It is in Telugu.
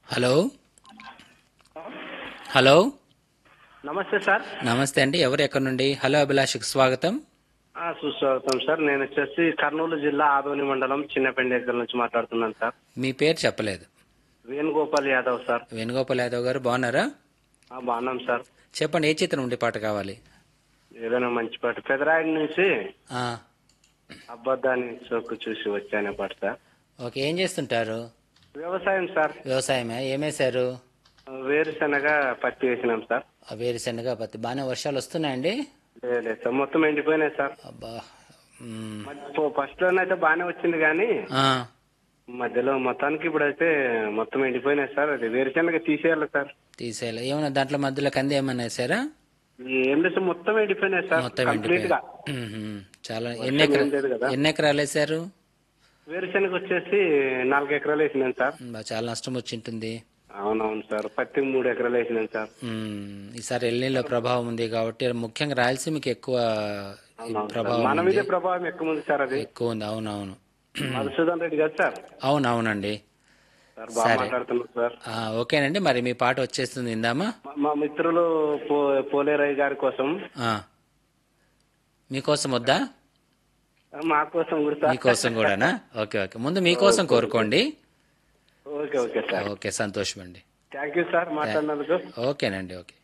హలో హలో నమస్తే సార్ నమస్తే అండి ఎవరు ఎక్కడి నుండి హలో అభిలాష్కి స్వాగతం ఆ, సుస్వాగతం సార్ నేను వచ్చేసి కర్నూలు జిల్లా ఆదోని మండలం చిన్నపెండేకల్ నుంచి మాట్లాడుతున్నాను సార్ మీ పేరు చెప్పలేదు వేణుగోపాల్ యాదవ్ సార్ వేణుగోపాల్ యాదవ్ గారు బాగున్నారా ఆ, బాగున్నాం సార్ చెప్పండి ఏ చిత్రం నుండి పాట కావాలి ఏదైనా మంచి పాట పెదరాయుడు నుంచి ఆ, అబద్ధాన్ని చోకు చూసి వచ్చానే పాట సార్ ఓకే ఏం చేస్తుంటారు వ్యవసాయం సార్ వ్యవసాయమే ఏమేశారు వేరుశనగ పత్తి వేసినాం సార్ ఆ, వేరుశనగ పత్తి బాగానే వర్షాలు వస్తున్నాయండి లేదు లేదు సార్ మొత్తం ఎండిపోయినాయి సార్ అబ్బా మ్, ఫస్ట్ లోనైతే బాగానే వచ్చింది కానీ ఆ, మధ్యలో మొత్తానికి ఇప్పుడైతే మొత్తం ఎండిపోయినాయి సార్ అది వేరుశనగ తీసేయాలి సార్ తీసేయాలి ఏమన్నా దాంట్లో మధ్యలో కంది ఏమన్నా వేసారా ఏం లేదు సార్ మొత్తం ఎండిపోయినాయి సార్ మొత్తం కంప్లీట్ గా మ్మ్. చాలా ఎన్ని ఎకరా ఏం లేదు కదా. ఎన్ని ఎకరాలు వేసారు వేరుశనగ వచ్చేసి నాలుగు ఎకరాలు వేసినాను సార్ బా, చాలా నష్టం వచ్చి ఉంటుంది అవునవును సార్ పత్తి మూడు ఎకరాలు వేసినాను సార్ మ్మ్. ఈసారి ఎల్నీలో ప్రభావం ఉంది కాబట్టి ముఖ్యంగా రాయలసీమకి ఎక్కువ అవునవును సార్. ప్రభావం మన ఉంది మీద ప్రభావం ఎక్కువ ఉంది సార్ అది ఎక్కువ ఉంది అవునవును మధుసూదన్ రెడ్డి గారు సార్ అవునవునండి సార్ బాగా సరే. మాట్లాడుతున్నారు సార్ ఆ, ఓకేనండి మరి మీ పాట వచ్చేస్తుంది ఇందామా మా- మా మిత్రులు పో- పోలేరయ్య గారి కోసం ఆ. మీకోసం వద్దా మా కోసం కూడా సార్ మీకోసం కూడానా ఓకే ఓకే ముందు మీకోసం కోరుకోండి ఓకే ఓకే సార్ ఓకే సంతోషం అండి థ్యాంక్ యూ సార్ మాట్లాడినందుకు ఓకేనండి ఓకే